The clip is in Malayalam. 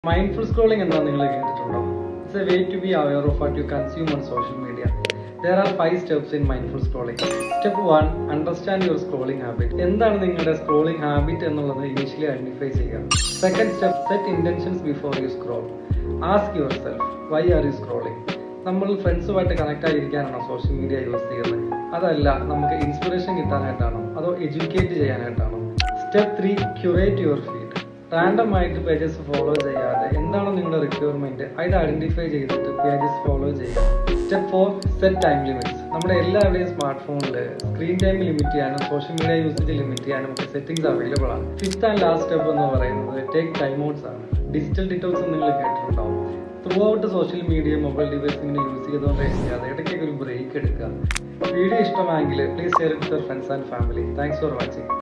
മൈൻഡ്ഫുൾ സ്ക്രോളിംഗ് എന്താ നിങ്ങൾ കേട്ടിട്ടുണ്ടോ it's a way to be aware of what you consume on social media there are five steps in mindful scrolling step one understand your scrolling habit എന്താണ് നിങ്ങളുടെ സ്ക്രോളിംഗ് ഹാബിറ്റ് എന്നുള്ളത് ഇനീഷ്യലി ഐഡന്റിഫൈ ചെയ്യുക second step set intentions before you scroll ask yourself why are you scrolling നമ്മൾ ഫ്രണ്ട്സുമായിട്ട് കണക്ട് ആയിരിക്കാനാണോ സോഷ്യൽ മീഡിയ യൂസ് ചെയ്യുന്നത് അതല്ല നമുക്ക് ഇൻസ്പിറേഷൻ കിട്ടാനായിട്ടാണോ അതോ എഡ്യൂക്കേറ്റ് ചെയ്യാനായിട്ടാണോ step three curate your feed random ആയിട്ട് പേജസ് ഫോളോ ചെയ്യാതെ എന്താണോ നിങ്ങളുടെ റിക്വയർമെന്റ് അത് ഐഡന്റിഫൈ ചെയ്തിട്ട് പേജസ് ഫോളോ ചെയ്യുക step four set time limits നമ്മുടെ എല്ലാവരുടെയും സ്മാർട്ട് ഫോണിൽ സ്ക്രീൻ ടൈം ലിമിറ്റ് ചെയ്യാനും സോഷ്യൽ മീഡിയ യൂസേജ് ലിമിറ്റ് ചെയ്യാനും ഒക്കെ സെറ്റിംഗ്സ് അവൈലബിൾ ആണ് ഫിഫ്ത്ത് ആൻഡ് ലാസ്റ്റ് സ്റ്റെപ്പ് എന്ന് പറയുന്നത് ടേക്ക് ടൈം ഔട്ട്സ് ആണ് ഡിജിറ്റൽ ഡിറ്റോക്സ് നിങ്ങൾ കേട്ടിട്ടുണ്ടാവും throughout social media mobile device ഇങ്ങനെ യൂസ് ചെയ്തുകൊണ്ട് ചെയ്യാതെ ഇടയ്ക്കൊക്കെ ഒരു ബ്രേക്ക് എടുക്കുക വീഡിയോ ഇഷ്ടമായെങ്കിൽ please share with your friends and family thanks for watching